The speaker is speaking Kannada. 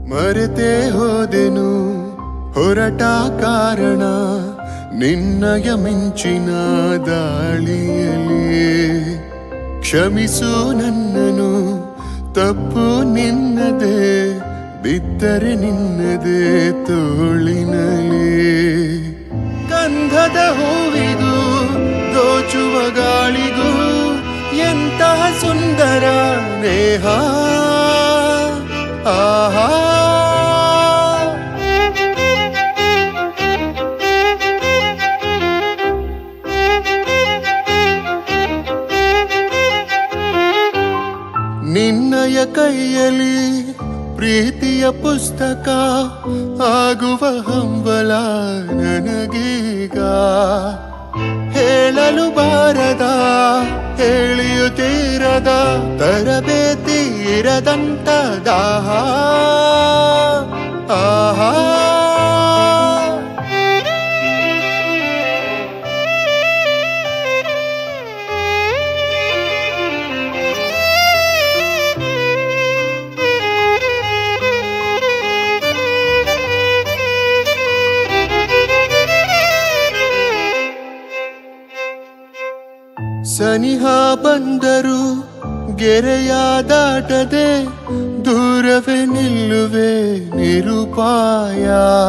ಮರೆತೇ ಹೋದೆನು ಹೊರಟ ಕಾರಣ ನಿನ್ನಯ ಮಿಂಚಿನ ದಾಳಿಯಲಿ ಕ್ಷಮಿಸು ನನ್ನನು ತಪ್ಪು ನಿನ್ನದೇ ಬಿದ್ದರೆ ನಿನ್ನದೇ ತೋಳಿನಲಿ ಗಂಧದ ಹೂವಿಗೂ ದೋಚುವ ಗಾಳಿಗೂ ಎಂತಹ ಸುಂದರ ನೇಹ ಆಹಾ ನಿನ್ನಯ ಕೈಯಲ್ಲಿ ಪ್ರೀತಿಯ ಪುಸ್ತಕ ಆಗುವ ಹಂಬಲ ನನಗೀಗ ಹೇಳಲು ಬಾರದ ಹೇಳಿಯುತ್ತೀರದ ತರಬೇತಿ ಇರದಂತ ದಾಹ ಆಹಾ ಸನಿಹ ಬಂದರು ಗೆರೆಯ ದಾಟದೆ ದೂರವೇ ನಿಲ್ಲುವೆ ನಿರುಪಾಯ